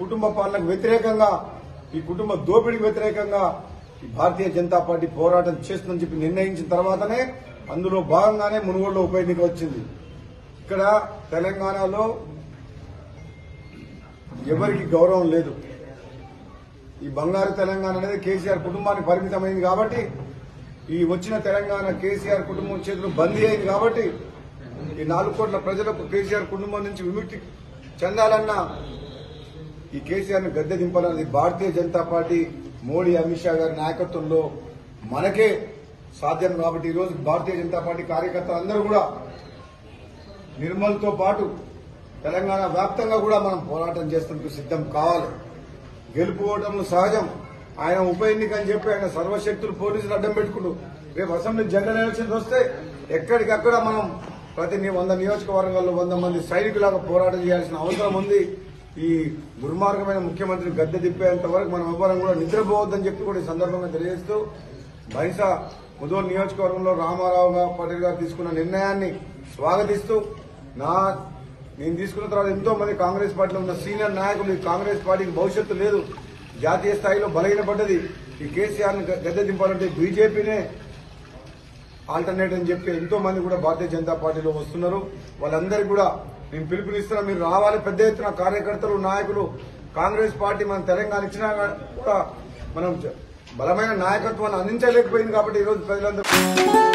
కుటుంబ పాలనకు వ్యతిరేకంగా ఈ కుటుంబ దోపిడీకి వ్యతిరేకంగా ఈ భారతీయ జనతా పార్టీ పోరాటం చేస్తుందని చెప్పి నిర్ణయించిన తర్వాతనే అందులో భాగంగానే మునుగోడులో ఉప ఎన్నిక వచ్చింది ఇక్కడ తెలంగాణలో ఎవరికి గౌరవం లేదు ఈ బంగారు తెలంగాణ అనేది కేసీఆర్ కుటుంబానికి పరిమితమైంది కాబట్టి ఈ వచ్చిన తెలంగాణ కేసీఆర్ కుటుంబం చేతులు బందీ అయింది కాబట్టి ఈ నాలుగు కోట్ల ప్రజలకు కేసీఆర్ కుటుంబం నుంచి విముక్తి చెందాలన్నా ఈ కేసీఆర్ ను గద్దె దింపాలన్నది భారతీయ జనతా పార్టీ మోడీ అమిత్ షా గారి నాయకత్వంలో మనకే సాధ్యం కాబట్టి ఈ రోజు భారతీయ జనతా పార్టీ కార్యకర్తలు అందరూ కూడా నిర్మల్తో పాటు తెలంగాణ వ్యాప్తంగా కూడా మనం పోరాటం చేస్తున్నందుకు సిద్ధం కావాలి గెలుపు ఓటములు సహజం ఆయన ఉప ఎన్నిక అని చెప్పి ఆయన సర్వశక్తులు పోలీసులు అడ్డం పెట్టుకుంటూ రేపు అసెంబ్లీ జనరల్ ఎలక్షన్స్ వస్తే ఎక్కడికక్కడ మనం ప్రతి ని- వంద నియోజకవర్గాల్లో వంద మంది సైనికులాగా పోరాటం చేయాల్సిన అవసరం ఉంది ఈ దుర్మార్గమైన ముఖ్యమంత్రిని గద్దె తిప్పేంత వరకు మనం ఎవ్వరం కూడా నిద్రపోవద్దని చెప్పి కూడా ఈ సందర్భంగా తెలియజేస్తూ బైసా ముదోల్ నియోజకవర్గంలో రామారావు గారు పాటిల్ గారు తీసుకున్న నిర్ణయాన్ని స్వాగతిస్తూ నా నేను తీసుకున్న తర్వాత ఎంతో మంది కాంగ్రెస్ పార్టీలో ఉన్న సీనియర్ నాయకులు ఈ కాంగ్రెస్ పార్టీకి భవిష్యత్తు లేదు జాతీయ స్థాయిలో బలహీనపడ్డది ఈ కేసీఆర్ ని గద్దె దింపాలంటే బీజేపీనే ఆల్టర్నేట్ అని చెప్పి ఎంతో మంది కూడా భారతీయ జనతా పార్టీలో వస్తున్నారు వాళ్ళందరికీ కూడా నేను పిలుపునిస్తున్నా మీరు రావాలి పెద్ద ఎత్తున కార్యకర్తలు నాయకులు కాంగ్రెస్ పార్టీ మన తెలంగాణ ఇచ్చినా కూడా మనం బలమైన నాయకత్వాన్ని అందించలేకపోయింది కాబట్టి ఈరోజు ప్రజలందరూ